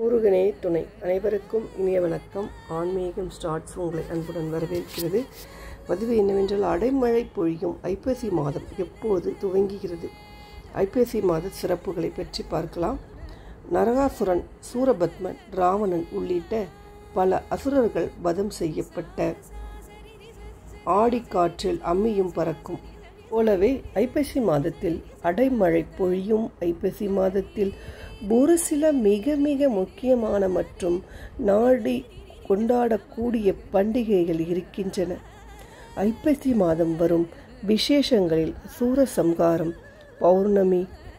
முருகனே துணை அனைவருக்கும் இனிய வணக்கம் ஆன்மீகம் ஸ்டார்ட்ஸ் உங்களை அன்புடன் வரவேற்கிறது பதிவு என்னவென்றால் அடைமழை பொழியும் ஐப்பசி மாதம் எப்போது துவங்குகிறது ஐப்பசி மாத சிறப்புகளை பற்றி பார்க்கலாம் நரகாசுரன் சூரபத்மன் ராவணன் உள்ளிட்ட பல அசுரர்கள் வதம் செய்யப்பட்ட ஆடிக்காற்றில் அம்மியும் பறக்கும் போலவே ஐப்பசி மாதத்தில் அடைமழை பொழியும் ஐப்பசி மாதத்தில் ஒரு சில மிக மிக முக்கியமான மற்றும் நாடி கொண்டாடக்கூடிய பண்டிகைகள் இருக்கின்றன ஐப்பசி மாதம் வரும் விசேஷங்களில் சூரசம்காரம் பௌர்ணமி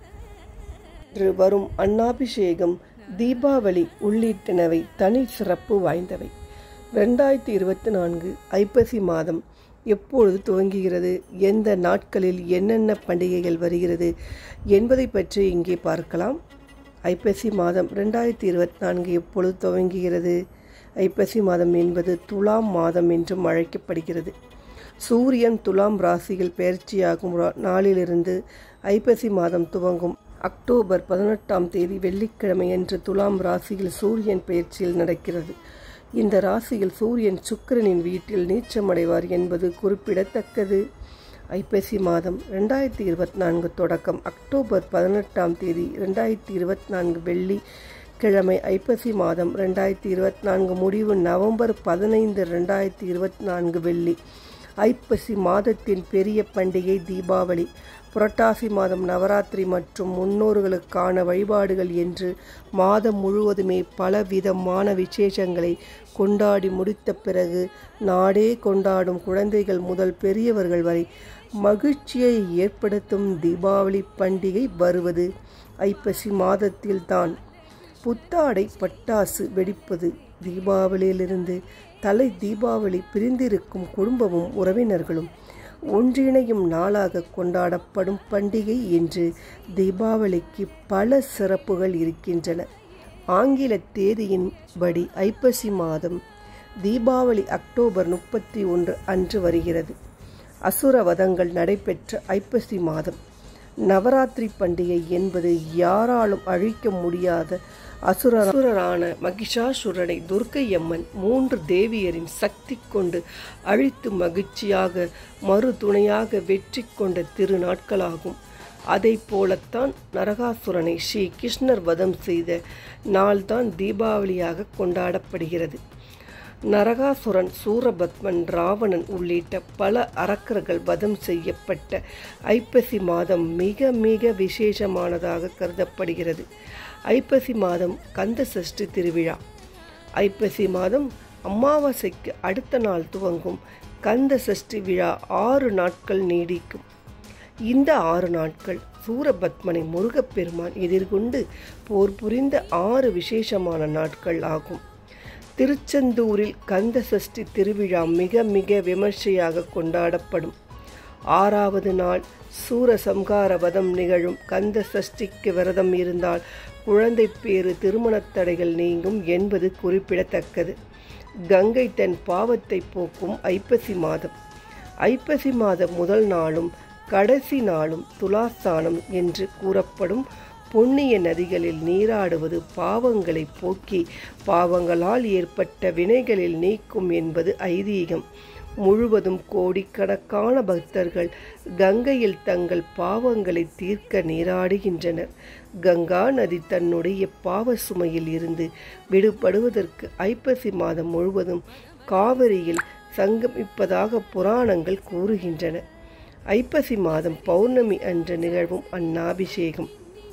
இன்று வரும் அன்னாபிஷேகம் தீபாவளி உள்ளிட்டனவை தனி சிறப்பு வாய்ந்தவை ரெண்டாயிரத்தி இருபத்தி நான்கு ஐப்பசி மாதம் எப்பொழுது துவங்குகிறது எந்த நாட்களில் என்னென்ன பண்டிகைகள் வருகிறது என்பதை பற்றி இங்கே பார்க்கலாம் ஐப்பசி மாதம் ரெண்டாயிரத்தி இருபத்தி நான்கு எப்பொழுது துவங்குகிறது ஐப்பசி மாதம் என்பது துலாம் மாதம் என்றும் அழைக்கப்படுகிறது சூரியன் துலாம் ராசியில் பயிற்சியாகும் நாளிலிருந்து ஐப்பசி மாதம் துவங்கும் அக்டோபர் பதினெட்டாம் தேதி வெள்ளிக்கிழமை அன்று துலாம் ராசியில் சூரியன் பயிற்சியில் நடக்கிறது இந்த ராசியில் சூரியன் சுக்கிரனின் வீட்டில் நீச்சமடைவார் என்பது குறிப்பிடத்தக்கது ஐப்பசி மாதம் ரெண்டாயிரத்தி இருபத்தி நான்கு தொடக்கம் அக்டோபர் பதினெட்டாம் தேதி ரெண்டாயிரத்தி இருபத்தி நான்கு வெள்ளி கிழமை ஐப்பசி மாதம் ரெண்டாயிரத்தி இருபத்தி நான்கு முடிவு நவம்பர் பதினைந்து ரெண்டாயிரத்தி இருபத்தி நான்கு வெள்ளி ஐப்பசி மாதத்தின் பெரிய பண்டிகை தீபாவளி புரட்டாசி மாதம் நவராத்திரி மற்றும் முன்னோர்களுக்கான வழிபாடுகள் என்று மாதம் முழுவதுமே பலவிதமான விசேஷங்களை கொண்டாடி முடித்த பிறகு நாடே கொண்டாடும் குழந்தைகள் முதல் பெரியவர்கள் வரை மகிழ்ச்சியை ஏற்படுத்தும் தீபாவளி பண்டிகை வருவது ஐப்பசி மாதத்தில்தான் புத்தாடை பட்டாசு வெடிப்பது தீபாவளியிலிருந்து தலை தீபாவளி பிரிந்திருக்கும் குடும்பமும் உறவினர்களும் ஒன்றிணையும் நாளாக கொண்டாடப்படும் பண்டிகை என்று தீபாவளிக்கு பல சிறப்புகள் இருக்கின்றன ஆங்கில தேதியின்படி ஐப்பசி மாதம் தீபாவளி அக்டோபர் முப்பத்தி ஒன்று அன்று வருகிறது அசுரவதங்கள் நடைபெற்ற ஐப்பசி மாதம் நவராத்திரி பண்டிகை என்பது யாராலும் அழிக்க முடியாத அசுர அசுரரான மகிஷாசுரனை துர்க்கையம்மன் மூன்று தேவியரின் சக்தி கொண்டு அழித்து மகிழ்ச்சியாக மறு துணையாக வெற்றி கொண்ட திருநாட்களாகும் அதை போலத்தான் நரகாசுரனை ஸ்ரீ கிருஷ்ணர் வதம் செய்த நாள்தான் தீபாவளியாக கொண்டாடப்படுகிறது நரகாசுரன் சூரபத்மன் ராவணன் உள்ளிட்ட பல அரக்கர்கள் வதம் செய்யப்பட்ட ஐப்பசி மாதம் மிக மிக விசேஷமானதாக கருதப்படுகிறது ஐப்பசி மாதம் கந்த சஷ்டி திருவிழா ஐப்பசி மாதம் அமாவாசைக்கு அடுத்த நாள் துவங்கும் கந்த சஷ்டி விழா ஆறு நாட்கள் நீடிக்கும் இந்த ஆறு நாட்கள் சூரபத்மனை முருகப்பெருமான் எதிர்கொண்டு போர் புரிந்த ஆறு விசேஷமான நாட்கள் ஆகும் திருச்செந்தூரில் கந்த சஷ்டி திருவிழா மிக மிக விமர்சையாக கொண்டாடப்படும் ஆறாவது நாள் சூரசம்கார வதம் நிகழும் கந்த சஷ்டிக்கு விரதம் இருந்தால் குழந்தை பேறு திருமணத் தடைகள் நீங்கும் என்பது குறிப்பிடத்தக்கது கங்கை தன் பாவத்தை போக்கும் ஐப்பசி மாதம் ஐப்பசி மாதம் முதல் நாளும் கடைசி நாளும் துலாஸ்தானம் என்று கூறப்படும் புண்ணிய நதிகளில் நீராடுவது பாவங்களை போக்கி பாவங்களால் ஏற்பட்ட வினைகளில் நீக்கும் என்பது ஐதீகம் முழுவதும் கோடிக்கணக்கான பக்தர்கள் கங்கையில் தங்கள் பாவங்களை தீர்க்க நீராடுகின்றனர் கங்கா நதி தன்னுடைய பாவ சுமையில் இருந்து விடுபடுவதற்கு ஐப்பசி மாதம் முழுவதும் காவிரியில் சங்கமிப்பதாக புராணங்கள் கூறுகின்றன ஐப்பசி மாதம் பௌர்ணமி அன்று நிகழ்வும் அன்னாபிஷேகம்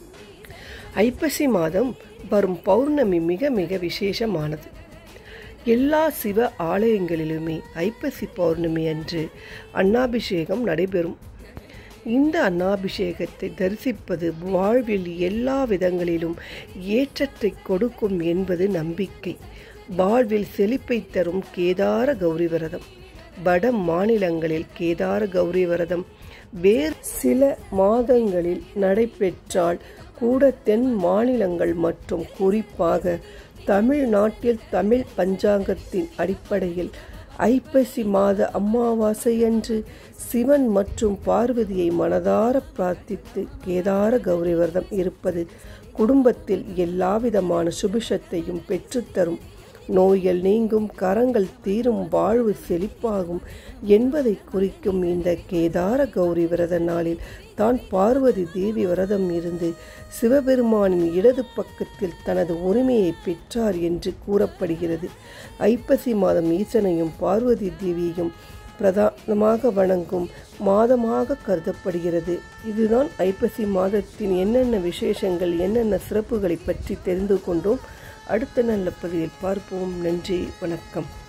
ஐப்பசி மாதம் வரும் பௌர்ணமி மிக மிக விசேஷமானது எல்லா சிவ ஆலயங்களிலுமே ஐப்பசி பௌர்ணமி அன்று அன்னாபிஷேகம் நடைபெறும் இந்த அன்னாபிஷேகத்தை தரிசிப்பது வாழ்வில் எல்லா விதங்களிலும் ஏற்றத்தை கொடுக்கும் என்பது நம்பிக்கை வாழ்வில் செழிப்பை தரும் கேதார கௌரி விரதம் வட மாநிலங்களில் கேதார கௌரி விரதம் வேறு சில மாதங்களில் நடைபெற்றால் கூட தென் மாநிலங்கள் மற்றும் குறிப்பாக தமிழ்நாட்டில் தமிழ் பஞ்சாங்கத்தின் அடிப்படையில் ஐப்பசி மாத அமாவாசையன்று சிவன் மற்றும் பார்வதியை மனதார பிரார்த்தித்து கேதார கௌரி விரதம் இருப்பது குடும்பத்தில் எல்லாவிதமான சுபிஷத்தையும் பெற்றுத்தரும் நோய்கள் நீங்கும் கரங்கள் தீரும் வாழ்வு செழிப்பாகும் என்பதை குறிக்கும் இந்த கேதார கௌரி விரத நாளில் தான் பார்வதி தேவி விரதம் இருந்து சிவபெருமானின் இடது பக்கத்தில் தனது உரிமையை பெற்றார் என்று கூறப்படுகிறது ஐப்பசி மாதம் ஈசனையும் பார்வதி தேவியையும் பிரதானமாக வணங்கும் மாதமாக கருதப்படுகிறது இதுதான் ஐப்பசி மாதத்தின் என்னென்ன விசேஷங்கள் என்னென்ன சிறப்புகளை பற்றி தெரிந்து கொண்டோம் அடுத்த நல்ல பதிவில் பார்ப்போம் நன்றி வணக்கம்